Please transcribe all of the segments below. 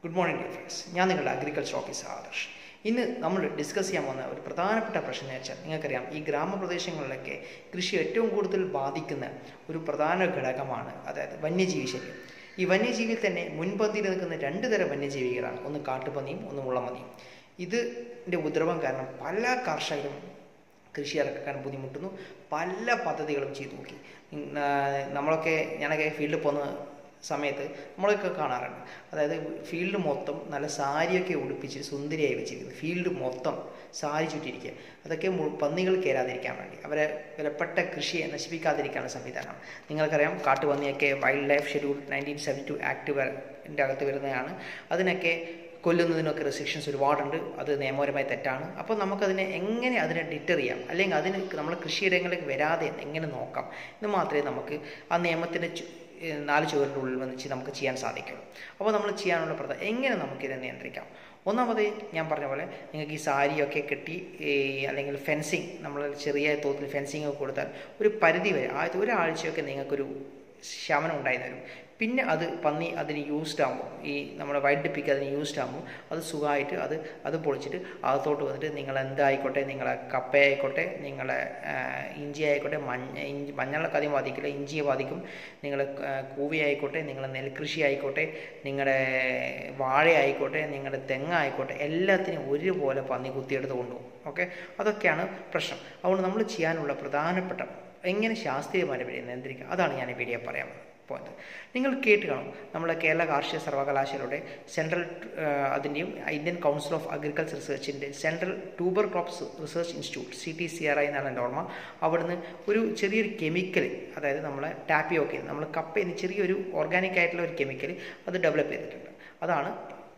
good morning dear friends ഞാൻ നിങ്ങളുടെ agriculture officer Adarsh ഇന്ന് നമ്മൾ ഡിസ്കസ് ചെയ്യാൻ പോകുന്ന ഒരു പ്രധാനപ്പെട്ട പ്രശ്നം എന്ന് വെച്ചാൽ നിങ്ങൾക്കറിയാം ഈ ഗ്രാമപ്രദേശങ്ങളിലൊക്കെ കൃഷി ഏറ്റവും കൂടുതൽ ബാധിക്കുന്ന ഒരു പ്രധാന ഘടകമാണ് അതായത് വന്യജീവി ശല്യം ഈ വന്യജീവിയിൽ തന്നെ മുൻപന്തിയിൽ നിൽക്കുന്ന രണ്ട് തരം വന്യജീവികളാണ് ഒന്ന് കാട്ടുപന്നിയും ഒന്ന് മുള്ളമതിയും ഇതിൻ്റെ ഉപദ്രവം കാരണം പല കർഷകരും കൃഷി ഇറക്കാൻ ബുദ്ധിമുട്ടുന്നു പല പദ്ധതികളും ചെയ്തു നോക്കി നമ്മളൊക്കെ ഞാനൊക്കെ ഫീൽഡിൽ പോകുന്ന സമയത്ത് നമ്മളൊക്കെ കാണാറുണ്ട് അതായത് ഫീൽഡ് മൊത്തം നല്ല സാരിയൊക്കെ ഉടുപ്പിച്ച് സുന്ദരിയായി വെച്ചിരിക്കുന്നത് ഫീൽഡ് മൊത്തം സാരി ചുറ്റിരിക്കുക അതൊക്കെ പന്നികൾ കയറാതിരിക്കാൻ വേണ്ടി അവരെ വിലപ്പെട്ട കൃഷിയെ നശിപ്പിക്കാതിരിക്കാനുള്ള സംവിധാനമാണ് നിങ്ങൾക്കറിയാം കാട്ടുപന്നിയൊക്കെ wildlife schedule nineteen seventy two act അകത്ത് വരുന്നതാണ് അതിനൊക്കെ കൊല്ലുന്നതിനൊക്കെ റെസ്ട്രിക്ഷൻസ് ഒരുപാടുണ്ട് അത് നിയമപരമായി തെറ്റാണ് അപ്പോൾ നമുക്കതിനെ എങ്ങനെ അതിനെ ഡിറ്റർ ചെയ്യാം അല്ലെങ്കിൽ അതിന് നമ്മുടെ കൃഷിയിടങ്ങളിലേക്ക് വരാതെ എങ്ങനെ നോക്കാം എന്ന് മാത്രമേ നമുക്ക് ആ നിയമത്തിൻ്റെ നാല് ചുവരിൻ്റെ ഉള്ളിൽ വന്നിച്ച് നമുക്ക് ചെയ്യാൻ സാധിക്കുള്ളൂ അപ്പോൾ നമ്മൾ ചെയ്യാനുള്ള പ്രധാന എങ്ങനെ നമുക്കിതിനെ നിയന്ത്രിക്കാം ഒന്നാമത് ഞാൻ പറഞ്ഞ പോലെ നിങ്ങൾക്ക് ഈ സാരിയൊക്കെ കെട്ടി അല്ലെങ്കിൽ ഫെൻസിങ് നമ്മൾ ചെറിയ തോതിൽ ഫെൻസിങ് ഒക്കെ കൊടുത്താൽ ഒരു പരിധി വരെ ആദ്യത്തെ ഒരാഴ്ചയൊക്കെ നിങ്ങൾക്കൊരു ശമനം ഉണ്ടായി തരും പിന്നെ അത് പന്നി അതിന് യൂസ്ഡ് ആകുമ്പോൾ ഈ നമ്മുടെ വൈൽഡ് പിക്ക് അതിന് യൂസ്ഡ് ആകുമ്പോൾ അത് സുഖമായിട്ട് അത് അത് പൊളിച്ചിട്ട് അകത്തോട്ട് വന്നിട്ട് നിങ്ങൾ എന്തായിക്കോട്ടെ നിങ്ങളെ കപ്പ ആയിക്കോട്ടെ നിങ്ങളെ ഇഞ്ചി ആയിക്കോട്ടെ മഞ്ഞ ഇഞ്ചി മഞ്ഞളൊക്കെ അധികം ബാധിക്കില്ല ഇഞ്ചിയെ ബാധിക്കും നിങ്ങളെ കൂവി ആയിക്കോട്ടെ നിങ്ങളെ നെൽകൃഷി ആയിക്കോട്ടെ നിങ്ങളുടെ വാഴ ആയിക്കോട്ടെ നിങ്ങളുടെ തെങ്ങ് ആയിക്കോട്ടെ എല്ലാത്തിനും ഒരുപോലെ പന്നി കുത്തിയെടുത്ത് കൊണ്ടുപോകും ഓക്കെ അതൊക്കെയാണ് പ്രശ്നം അതുകൊണ്ട് നമ്മൾ ചെയ്യാനുള്ള പ്രധാനപ്പെട്ട എങ്ങനെ ശാസ്ത്രീയമായി നിയന്ത്രിക്കുക അതാണ് ഞാൻ ഈ വീഡിയോ പറയാൻ പോയിന്റ് നിങ്ങൾ കേട്ട് കാണും നമ്മുടെ കേരള കാർഷിക സർവകലാശാലയുടെ സെൻട്രൽ അതിൻ്റെയും ഇന്ത്യൻ കൗൺസിൽ ഓഫ് അഗ്രികൾച്ചർ റിസർച്ചിൻ്റെ central tuber crops research institute C T C R I എന്നാണ് എൻ്റെ ഓർമ്മ അവിടുന്ന് ഒരു ചെറിയൊരു കെമിക്കൽ അതായത് നമ്മളെ ടാപ്പിയോക്കെ നമ്മൾ കപ്പയിൽ ചെറിയൊരു ഓർഗാനിക് ആയിട്ടുള്ള ഒരു കെമിക്കൽ അത് ഡെവലപ്പ് ചെയ്തിട്ടുണ്ട് അതാണ്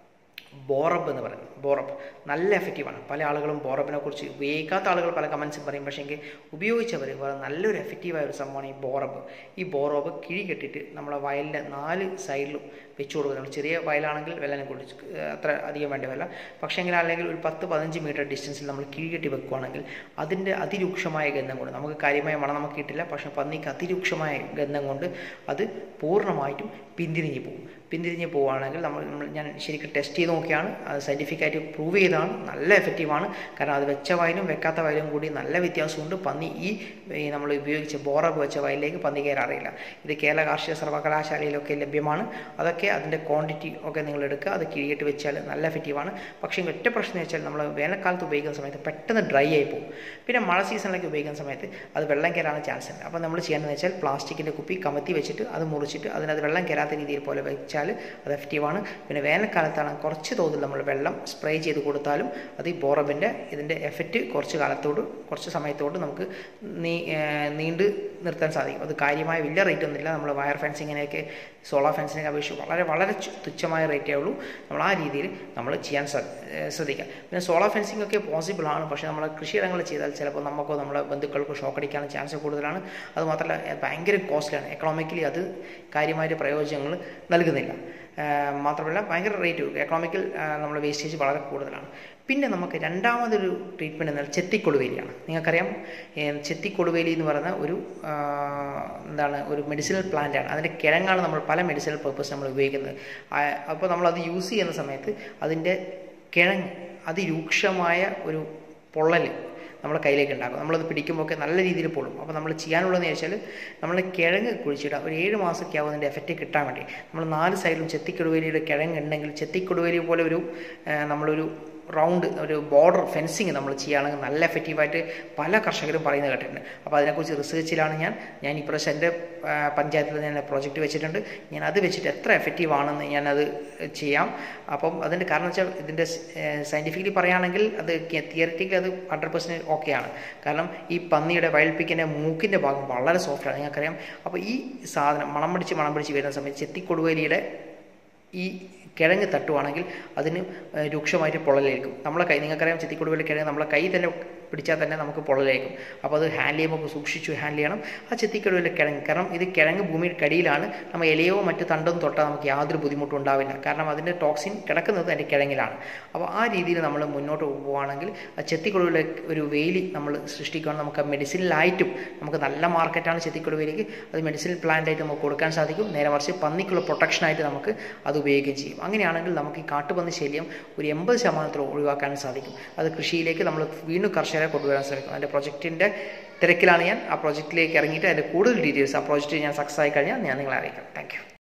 ബോറബ് എന്ന് പറയുന്നത് ബോറബ് നല്ല എഫക്റ്റീവാണ് പല ആളുകളും ബോറബിനെ കുറിച്ച് ഉപയോഗിക്കാത്ത ആളുകൾ പല കമൻസും പറയും പക്ഷേ എങ്കിൽ ഉപയോഗിച്ചവർ വളരെ നല്ലൊരു എഫക്റ്റീവായ ഒരു സംഭവമാണ് ഈ ബോറബ് ഈ ബോറബ് കിഴി കെട്ടിയിട്ട് നമ്മളെ വയലിൻ്റെ നാല് സൈഡിലും വെച്ച് കൊടുക്കുന്നത് ചെറിയ വയലാണെങ്കിൽ വെള്ളം കൊണ്ട് അത്ര അധികം വേണ്ടി വരില്ല പക്ഷേങ്കിൽ അല്ലെങ്കിൽ ഒരു പത്ത് പതിനഞ്ച് മീറ്റർ ഡിസ്റ്റൻസിൽ നമ്മൾ കിഴി കെട്ടി വെക്കുകയാണെങ്കിൽ അതിൻ്റെ അതിരൂക്ഷമായ ഗന്ധം കൊണ്ട് നമുക്ക് കാര്യമായ മണം നമുക്ക് കിട്ടില്ല പക്ഷേ പന്നിക്ക് അതിരൂക്ഷമായ ഗന്ധം കൊണ്ട് അത് പൂർണ്ണമായിട്ടും പിന്തിരിഞ്ഞ് പോകും പിന്തിരിഞ്ഞ് പോവുകയാണെങ്കിൽ നമ്മൾ നമ്മൾ ഞാൻ ശരിക്കും ടെസ്റ്റ് ചെയ്ത് നോക്കിയാണ് അത് സയൻറ്റിഫിക്കായിട്ട് പ്രൂവ് ചെയ്താണ് നല്ല എഫക്റ്റീവാണ് കാരണം അത് വെച്ച വയലും വെക്കാത്ത വയലും കൂടി നല്ല വ്യത്യാസമുണ്ട് പന്നി ഈ നമ്മൾ ഉപയോഗിച്ച ബോറബ് വെച്ച വയലിലേക്ക് പന്നി കയറാറില്ല ഇത് കേരള കാർഷിക സർവകലാശാലയിലൊക്കെ ലഭ്യമാണ് അതൊക്കെ അതിൻ്റെ ക്വാണ്ടിറ്റി ഒക്കെ നിങ്ങൾ എടുക്കുക അത് കിഴിയിട്ട് വെച്ചാൽ നല്ല എഫക്റ്റീവാണ് പക്ഷേ ഒറ്റ പ്രശ്നം എന്ന് വെച്ചാൽ നമ്മൾ വേനൽക്കാലത്ത് ഉപയോഗിക്കുന്ന സമയത്ത് പെട്ടെന്ന് ഡ്രൈ ആയി പോകും പിന്നെ മഴ സീസണിലേക്ക് ഉപയോഗിക്കുന്ന സമയത്ത് അത് വെള്ളം കയറാനുള്ള ചാൻസ് ഉണ്ട് അപ്പോൾ നമ്മൾ ചെയ്യേണ്ടതെന്ന് വെച്ചാൽ പ്ലാസ്റ്റിക്കിൻ്റെ കുപ്പി കമത്തി വെച്ചിട്ട് അത് മുറിച്ചിട്ട് അതിനകത്ത് വെള്ളം കയറാത്ത രീതിയിൽ പോലെ വെച്ചാൽ അത് എഫക്റ്റീവാണ് പിന്നെ വേനൽക്കാലത്താണ് കുറച്ച് തോതിൽ നമ്മൾ വെള്ളം സ്പ്രേ ചെയ്ത് കൊടുത്താലും അത് ഈ ബോറബിൻ്റെ ഇതിൻ്റെ എഫക്റ്റ് കുറച്ച് കാലത്തോട് കുറച്ച് സമയത്തോട് നമുക്ക് നീ നീണ്ട് നിർത്താൻ സാധിക്കും അത് കാര്യമായ വലിയ റേറ്റ് ഒന്നുമില്ല നമ്മൾ വയർ ഫെൻസിങ്ങിനെയൊക്കെ സോളാർ ഫെൻസിനൊക്കെ അപേക്ഷിച്ച് വളരെ വളരെ തുച്ഛമായ റേറ്റേ ഉള്ളൂ നമ്മൾ ആ രീതിയിൽ നമ്മൾ ചെയ്യാൻ ശ്രദ്ധിക്കാം പിന്നെ സോളാർ ഫെൻസിങ് ഒക്കെ പോസിബിൾ ആണ് പക്ഷേ നമ്മൾ കൃഷിയിടങ്ങളിൽ ചെയ്താൽ ചിലപ്പോൾ നമുക്കോ നമ്മുടെ ബന്ധുക്കൾക്കോ ഷോക്ക് അടിക്കാനുള്ള ചാൻസ് കൂടുതലാണ് അതുമാത്രമല്ല ഭയങ്കര കോസ്റ്റ്ലിയാണ് എക്കണോമിക്കലി അത് കാര്യമായ പ്രയോജനങ്ങൾ നൽകുന്നില്ല മാത്രമല്ല ഭയങ്കര റേറ്റ് എക്കണോമിക്കൽ നമ്മൾ വേസ്റ്റേജ് വളരെ കൂടുതലാണ് പിന്നെ നമുക്ക് രണ്ടാമതൊരു ട്രീറ്റ്മെൻറ്റ് എന്നാൽ ചെത്തിക്കൊടുവേലിയാണ് നിങ്ങൾക്കറിയാം ചെത്തിക്കൊടുവേലി എന്ന് പറയുന്ന ഒരു എന്താണ് ഒരു മെഡിസിനൽ പ്ലാന്റ് ആണ് അതിൻ്റെ കിഴങ്ങാണ് നമ്മൾ പല മെഡിസിനൽ പർപ്പസ് നമ്മൾ ഉപയോഗിക്കുന്നത് അപ്പോൾ നമ്മൾ അത് യൂസ് ചെയ്യുന്ന സമയത്ത് അതിൻ്റെ കിഴങ്ങ് അതിരൂക്ഷമായ ഒരു പൊള്ളൽ നമ്മുടെ കയ്യിലേക്ക് ഉണ്ടാക്കും നമ്മളത് പിടിക്കുമ്പോൾ ഒക്കെ നല്ല രീതിയിൽ പൊള്ളും അപ്പോൾ നമ്മൾ ചെയ്യാനുള്ളതെന്ന് വെച്ചാൽ നമ്മൾ കിഴങ്ങ് കുഴിച്ചിടുക ഒരു ഏഴ് മാസമൊക്കെ ആവും അതിൻ്റെ എഫക്റ്റ് കിട്ടാൻ വേണ്ടി നമ്മൾ നാല് സൈഡിലും ചെത്തിക്കൊടുവേലിയുടെ കിഴങ്ങ് ഉണ്ടെങ്കിൽ ചെത്തിക്കൊടുവേലി പോലെ ഒരു നമ്മളൊരു റൗണ്ട് ഒരു ബോർഡർ ഫെൻസിങ് നമ്മൾ ചെയ്യുകയാണെങ്കിൽ നല്ല എഫക്റ്റീവായിട്ട് പല കർഷകരും പറയുന്നത് കേട്ടിട്ടുണ്ട് അപ്പോൾ അതിനെക്കുറിച്ച് റിസർച്ചിലാണ് ഞാൻ ഞാൻ ഇപ്രാവശ്യം എൻ്റെ പഞ്ചായത്തിൽ ഞാൻ പ്രോജക്റ്റ് വെച്ചിട്ടുണ്ട് ഞാൻ അത് വെച്ചിട്ട് എത്ര എഫക്റ്റീവ് ആണെന്ന് ഞാനത് ചെയ്യാം അപ്പം അതിൻ്റെ കാരണം വെച്ചാൽ ഇതിൻ്റെ സയൻറ്റിഫിക്കലി പറയുകയാണെങ്കിൽ അത് തിയററ്റിക്കലി അത് ഹൺഡ്രഡ് പെർസെൻറ്റ് ഓക്കെയാണ് കാരണം ഈ പന്നിയുടെ വൈൽഡ് പിക്കിൻ്റെ മൂക്കിൻ്റെ ഭാഗം വളരെ സോഫ്റ്റാണ് നിങ്ങൾക്കറിയാം അപ്പോൾ ഈ സാധനം മണം പിടിച്ച് മണം പിടിച്ച് വരുന്ന സമയത്ത് ചെത്തിക്കൊടുവേലിയുടെ ഈ കിഴങ്ങ് തട്ടുവാണെങ്കിൽ അതിന് രൂക്ഷമായിട്ട് പൊള്ളലേൽക്കും നമ്മളെ കൈ നിങ്ങൾക്കറിയാം ചെത്തിക്കൊടുവേലി കിഴങ്ങ് നമ്മളെ കൈ തന്നെ പിടിച്ചാൽ തന്നെ നമുക്ക് പൊള്ളലേക്കും അപ്പോൾ അത് ഹാൻഡിൽ ചെയ്യുമ്പോൾ സൂക്ഷിച്ചു ഹാൻഡിൽ ചെയ്യണം ആ ചെത്തിക്കടുവിലെ കിഴങ്ങ് കാരണം ഇത് കിഴങ്ങ് ഭൂമിയുടെ കടിയിലാണ് നമ്മൾ ഇലയോ മറ്റു തണ്ടൊന്നും തൊട്ടാൽ നമുക്ക് യാതൊരു ബുദ്ധിമുട്ടും ഉണ്ടാവില്ല കാരണം അതിൻ്റെ ടോക്സിൻ കിടക്കുന്നത് അതിൻ്റെ കിഴങ്ങിലാണ് അപ്പോൾ ആ രീതിയിൽ നമ്മൾ മുന്നോട്ട് പോവുകയാണെങ്കിൽ ആ ചെത്തിക്കൊടുവിലെ ഒരു വേലി നമ്മൾ സൃഷ്ടിക്കുകയാണെങ്കിൽ നമുക്ക് മെഡിസിനിലായിട്ടും നമുക്ക് നല്ല മാർക്കറ്റാണ് ചെത്തിക്കൊടുവിലേക്ക് അത് മെഡിസിനൽ പ്ലാന്റ് ആയിട്ട് നമുക്ക് കൊടുക്കാൻ സാധിക്കും നേരെ മറിച്ച് പന്നിക്കുള്ള പ്രൊട്ടക്ഷനായിട്ട് നമുക്ക് അത് ഉപയോഗിക്കുകയും ചെയ്യും അങ്ങനെയാണെങ്കിൽ നമുക്ക് ഈ കാട്ടുപന്നി ശല്യം ഒരു എൺപത് ശതമാനത്തിൽ ഒഴിവാക്കാൻ സാധിക്കും അത് കൃഷിയിലേക്ക് നമ്മൾ വീണ്ടും കർഷകരെ കൊണ്ടുവരാൻ ശ്രമിക്കും അതിൻ്റെ പ്രൊജക്റ്റിൻ്റെ തിരക്കിലാണ് ഞാൻ ആ പ്രോജക്റ്റിലേക്ക് ഇറങ്ങിയിട്ട് അതിൻ്റെ കൂടുതൽ ഡീറ്റെയിൽസ് ആ പ്രോജക്റ്റ് ഞാൻ സക്സസ് ആയി കഴിഞ്ഞാൽ ഞാൻ നിങ്ങളെ അറിയിക്കാം താങ്ക്